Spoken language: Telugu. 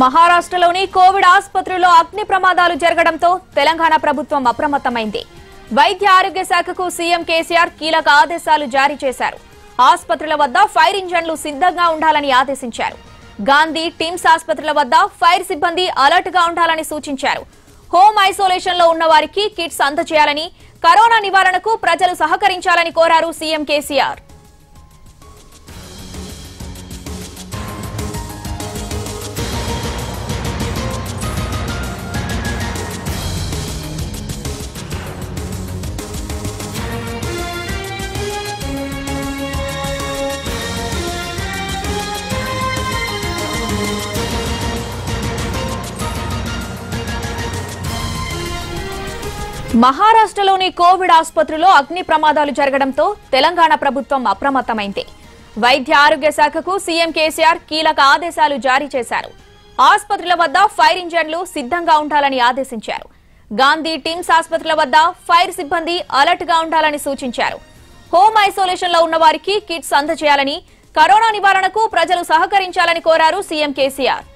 మహారాష్ట్రలోని కోవిడ్ ఆసుపత్రిలో అగ్ని ప్రమాదాలు జరగడంతో తెలంగాణ ప్రభుత్వం అప్రమత్తమైంది వైద్య ఆరోగ్య శాఖకు సీఎం కేసీఆర్ కీలక ఆదేశాలు జారీ చేశారు ఆసుపత్రుల వద్ద ఫైర్ ఇంజన్లు సిద్ధంగా ఉండాలని ఆదేశించారు గాంధీ టిమ్స్ ఆసుపత్రుల వద్ద ఫైర్ సిబ్బంది అలర్ట్ గా ఉండాలని సూచించారు హోమ్ ఐసోలేషన్ లో ఉన్న వారికి కిట్స్ అందజేయాలని కరోనా నివారణకు ప్రజలు సహకరించాలని కోరారు సీఎం కేసీఆర్ మహారాష్ట్రలోని కోవిడ్ ఆసుపత్రిలో అగ్ని ప్రమాదాలు జరగడంతో తెలంగాణ ప్రభుత్వం అప్రమత్తమైంది వైద్య ఆరోగ్య శాఖకు సీఎం కేసీఆర్ కీలక ఆదేశాలు జారీ చేశారు ఆసుపత్రుల వద్ద ఫైర్ ఇంజన్లు సిద్ధంగా ఉండాలని ఆదేశించారు గాంధీ టిమ్స్ ఆసుపత్రుల వద్ద ఫైర్ సిబ్బంది అలర్ట్ గా ఉండాలని సూచించారు హోమ్ ఐసోలేషన్ లో ఉన్న వారికి కిట్స్ అందజేయాలని కరోనా నివారణకు ప్రజలు సహకరించాలని కోరారు సీఎం కేసీఆర్